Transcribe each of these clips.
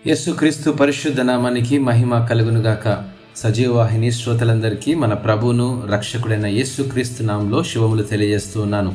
యేసుక్రీస్తు పరిశుద్ధ నామానికి మహిమ కలుగునుగాక సజీవవాహిని శ్రోతలందరికీ మన ప్రభువును రక్షకుడైన యేసుక్రీస్తు నామంలో శుభములు తెలియజేస్తూ ఉన్నాను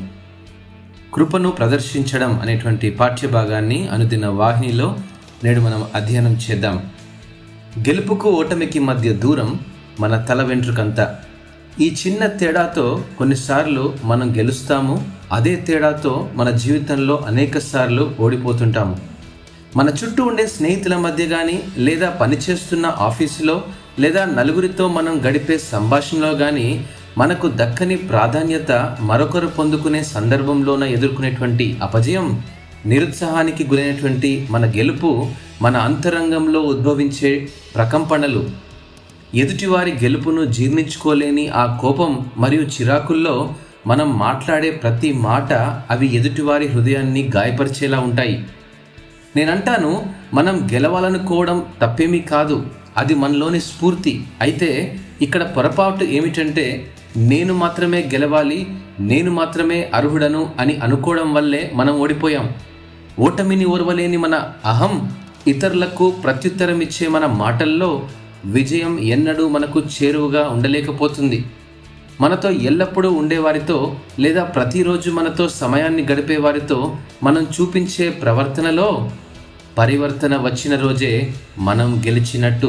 కృపను ప్రదర్శించడం అనేటువంటి పాఠ్యభాగాన్ని అనుదిన వాహినిలో నేడు మనం అధ్యయనం చేద్దాం గెలుపుకు ఓటమికి మధ్య దూరం మన తల వెంట్రుకంతా ఈ చిన్న తేడాతో కొన్నిసార్లు మనం గెలుస్తాము అదే తేడాతో మన జీవితంలో అనేక సార్లు ఓడిపోతుంటాము మన చుట్టూ ఉండే స్నేహితుల మధ్య కానీ లేదా పనిచేస్తున్న ఆఫీసులో లేదా నలుగురితో మనం గడిపే సంభాషణలో కానీ మనకు దక్కని ప్రాధాన్యత మరొకరు పొందుకునే సందర్భంలోన ఎదుర్కొనేటువంటి అపజయం నిరుత్సాహానికి గురైనటువంటి మన గెలుపు మన అంతరంగంలో ఉద్భవించే ప్రకంపనలు ఎదుటివారి గెలుపును జీర్ణించుకోలేని ఆ కోపం మరియు చిరాకుల్లో మనం మాట్లాడే ప్రతి మాట అవి ఎదుటివారి హృదయాన్ని గాయపరిచేలా ఉంటాయి నేనంటాను మనం గెలవాలనుకోవడం తప్పేమీ కాదు అది మనలోని స్ఫూర్తి అయితే ఇక్కడ పొరపాటు ఏమిటంటే నేను మాత్రమే గెలవాలి నేను మాత్రమే అర్హుడను అని అనుకోవడం వల్లే మనం ఓడిపోయాం ఓటమిని ఓర్వలేని మన అహం ఇతరులకు ప్రత్యుత్తరం ఇచ్చే మన మాటల్లో విజయం ఎన్నడూ మనకు చేరువుగా ఉండలేకపోతుంది మనతో ఎల్లప్పుడూ ఉండేవారితో లేదా ప్రతిరోజు మనతో సమయాన్ని గడిపే వారితో మనం చూపించే ప్రవర్తనలో పరివర్తన వచ్చిన రోజే మనం గెలిచినట్టు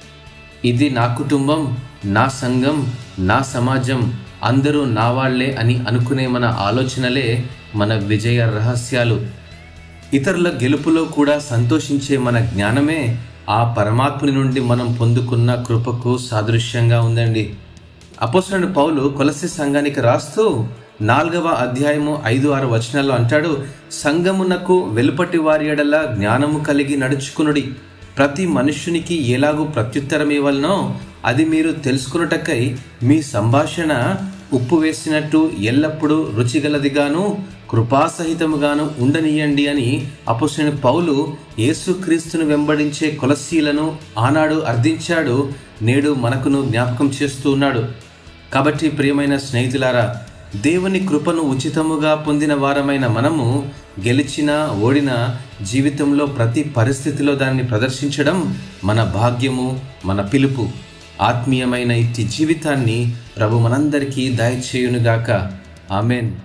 ఇది నా కుటుంబం నా సంఘం నా సమాజం అందరూ నా వాళ్లే అని అనుకునే మన ఆలోచనలే మన విజయ రహస్యాలు ఇతరుల గెలుపులో కూడా సంతోషించే మన జ్ఞానమే ఆ పరమాత్ముని నుండి మనం పొందుకున్న కృపకు సాదృశ్యంగా ఉందండి అపోసరుని పౌలు కొలసి సంఘానికి రాస్తూ నాలుగవ అధ్యాయము ఐదు ఆరు వచనాల్లో అంటాడు సంఘమునకు వెలుపటి వారి ఎడల జ్ఞానము కలిగి నడుచుకునుడి ప్రతి మనుష్యునికి ఎలాగూ ప్రత్యుత్తరం ఇవ్వాలనో అది మీరు తెలుసుకున్నటకై మీ సంభాషణ ఉప్పు వేసినట్టు ఎల్లప్పుడూ రుచిగలదిగాను కృపాసహితముగాను ఉండనీయండి అని అపోసిన పౌలు యేసుక్రీస్తును వెంబడించే కొలసీలను ఆనాడు అర్థించాడు నేడు మనకును జ్ఞాపకం చేస్తూ ఉన్నాడు కాబట్టి ప్రియమైన స్నేహితులారా దేవుని కృపను ఉచితముగా పొందిన వారమైన మనము గెలిచినా ఓడినా జీవితంలో ప్రతి పరిస్థితిలో దాన్ని ప్రదర్శించడం మన భాగ్యము మన పిలుపు ఆత్మీయమైన ఇట్టి జీవితాన్ని ప్రభు మనందరికీ దయచేయునుగాక ఆమెన్